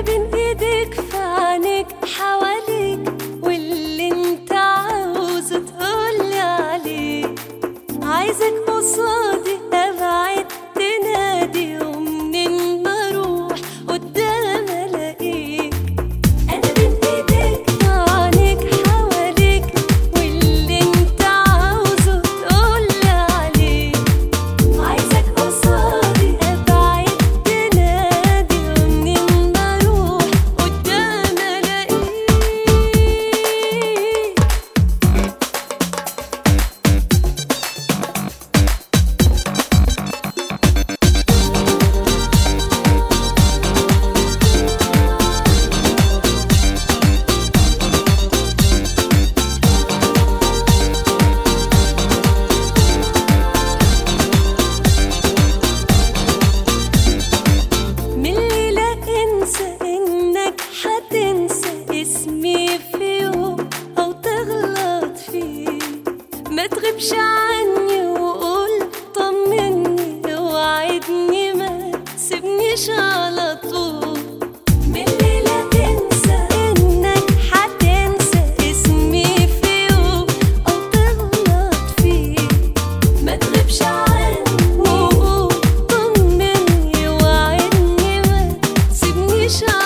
بين ايديك في عينيك حواليك واللي انت عاوزه تقولي عليه عايزك قصادي ابعد تنادي ومنين ما اروح قدام الاقيك انا بين ايديك في عينيك حواليك واللي انت عاوزه تقولي عليه عايزك قصادي ابعد تنادي ومنين ما اروح قدام الاقيك من الليلة انسى انك حتنسى اسمي في يوم او تغلط فيه ما تغيبش عني وقول طمني وعدني ما تسيبنيش على طول من الليلة انسى انك حتنسى اسمي في يوم او تغلط فيه ما تغيبش عني وقول طمني وعدني ما تسيبنيش